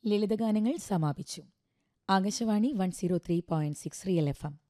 ലളിതഗാനങ്ങൾ സമാപിച്ചു Akashvani one zero three point six real F M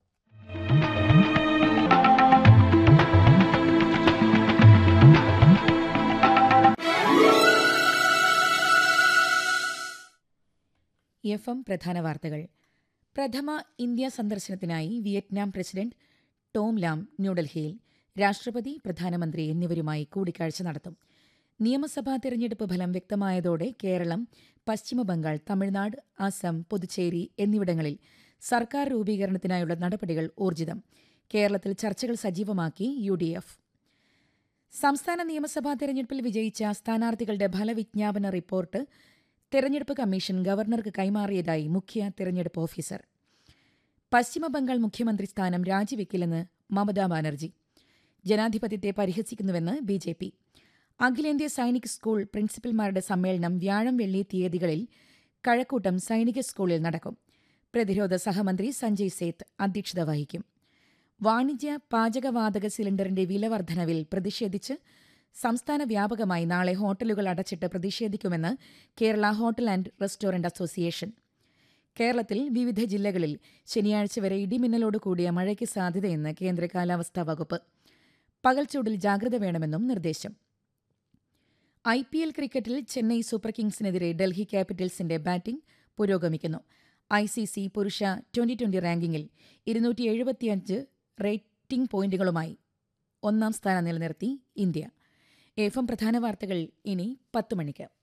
F M പ്രധാന വാർത്തകൾ പ്രഥമ ഇന്ത്യ സന്ദർശനത്തിനായി വിയറ്റ്നാം പ്രസിഡന്റ് ടോം ലാം ന്യൂഡൽഹിയിൽ രാഷ്ട്രപതി പ്രധാനമന്ത്രി എന്നിവരുമായി കൂടിക്കാഴ്ച നടത്തും നിയമസഭാ തെരഞ്ഞെടുപ്പ് ഫലം വ്യക്തമായതോടെ കേരളം പശ്ചിമബംഗാൾ തമിഴ്നാട് അസം പുതുച്ചേരി എന്നിവിടങ്ങളിൽ സർക്കാർ രൂപീകരണത്തിനായുള്ള നടപടികൾ ഊർജിതം കേരളത്തിൽ ചർച്ചകൾ സജീവമാക്കി യു ഡി എഫ് സംസ്ഥാന നിയമസഭാ തെരഞ്ഞെടുപ്പിൽ വിജയിച്ച സ്ഥാനാർത്ഥികളുടെ ഫലവിജ്ഞാപന റിപ്പോർട്ട് തെരഞ്ഞെടുപ്പ് കമ്മീഷൻ ഗവർണർക്ക് കൈമാറിയതായി മുഖ്യ തെരഞ്ഞെടുപ്പ് ഓഫീസർ പശ്ചിമബംഗാൾ മുഖ്യമന്ത്രി സ്ഥാനം രാജിവെക്കില്ലെന്ന് മമതാ ബാനർജി ജനാധിപത്യത്തെ പരിഹസിക്കുന്നുവെന്ന് ബി ജെ പി അഖിലേന്ത്യാ സൈനിക് സ്കൂൾ പ്രിൻസിപ്പൽമാരുടെ സമ്മേളനം വ്യാഴം വെള്ളി തീയതികളിൽ കഴക്കൂട്ടം സൈനിക സ്കൂളിൽ നടക്കും പ്രതിരോധ സഹമന്ത്രി സഞ്ജയ് സേത്ത് അധ്യക്ഷത വഹിക്കും വാണിജ്യ പാചകവാതക സിലിണ്ടറിന്റെ വില വർധനവിൽ പ്രതിഷേധിച്ച് സംസ്ഥാന വ്യാപകമായി നാളെ ഹോട്ടലുകൾ അടച്ചിട്ട് പ്രതിഷേധിക്കുമെന്ന് Kerala hotel and restaurant association കേരളത്തിൽ വിവിധ ജില്ലകളിൽ ശനിയാഴ്ച വരെ ഇടിമിന്നലോട് കൂടിയ മഴയ്ക്ക് സാധ്യതയെന്ന് കേന്ദ്ര കാലാവസ്ഥാ വകുപ്പ് പകൽച്ചൂടിൽ ജാഗ്രത വേണമെന്നും നിർദ്ദേശം ഐ പി എൽ ക്രിക്കറ്റിൽ ചെന്നൈ സൂപ്പർ കിങ്സിനെതിരെ ഡൽഹി ക്യാപിറ്റൽസിന്റെ ബാറ്റിംഗ് പുരോഗമിക്കുന്നു ഐ സി സി പുരുഷ ട്വന്റി ട്വന്റി റാങ്കിങ്ങിൽ ഇരുന്നൂറ്റി എഴുപത്തിയഞ്ച് റേറ്റിംഗ് പോയിന്റുകളുമായി ഒന്നാം സ്ഥാനം നിലനിർത്തി ഇന്ത്യ എഫ് എം പ്രധാന വാർത്തകൾ ഇനി പത്ത് മണിക്ക്